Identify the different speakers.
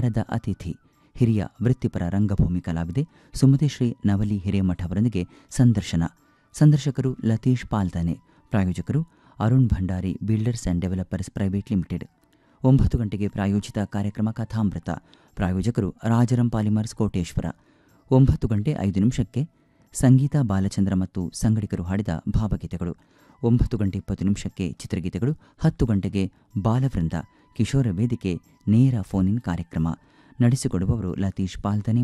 Speaker 1: ವಾರದ ಅತಿಥಿ ಹಿರಿಯ ವೃತ್ತಿಪರ ರಂಗಭೂಮಿ ಕಲಾವಿದೆ ಸುಮತಿ ಶ್ರೀ ನವಲಿ ಹಿರೇಮಠ ಅವರೊಂದಿಗೆ ಸಂದರ್ಶನ ಸಂದರ್ಶಕರು ಲತೀಶ್ ಪಾಲ್ದಾನೆ ಪ್ರಾಯೋಜಕರು Arun Bhandari builders and developers private limited ಒಂಬತ್ತು ಗಂಟೆಗೆ ಪ್ರಾಯೋಜಿತ ಕಾರ್ಯಕ್ರಮ ಕಥಾಮೃತ ಪ್ರಾಯೋಜಕರು ರಾಜರಂ ಪಾಲಿಮರ್ಸ್ ಕೋಟೇಶ್ವರ ಒಂಬತ್ತು ಗಂಟೆ ಐದು ನಿಮಿಷಕ್ಕೆ ಸಂಗೀತ ಬಾಲಚಂದ್ರ ಮತ್ತು ಸಂಗಡಿಗರು ಹಾಡಿದ ಭಾವಗೀತೆಗಳು ಒಂಬತ್ತು ಗಂಟೆ ಇಪ್ಪತ್ತು ನಿಮಿಷಕ್ಕೆ ಚಿತ್ರಗೀತೆಗಳು ಹತ್ತು ಗಂಟೆಗೆ ಬಾಲವೃಂದ ಕಿಶೋರ ವೇದಿಕೆ ನೇರ ಫೋನ್ ಇನ್ ಕಾರ್ಯಕ್ರಮ ನಡೆಸಿಕೊಡುವವರು ಲತೀಶ್ ಪಾಲ್ದನೆ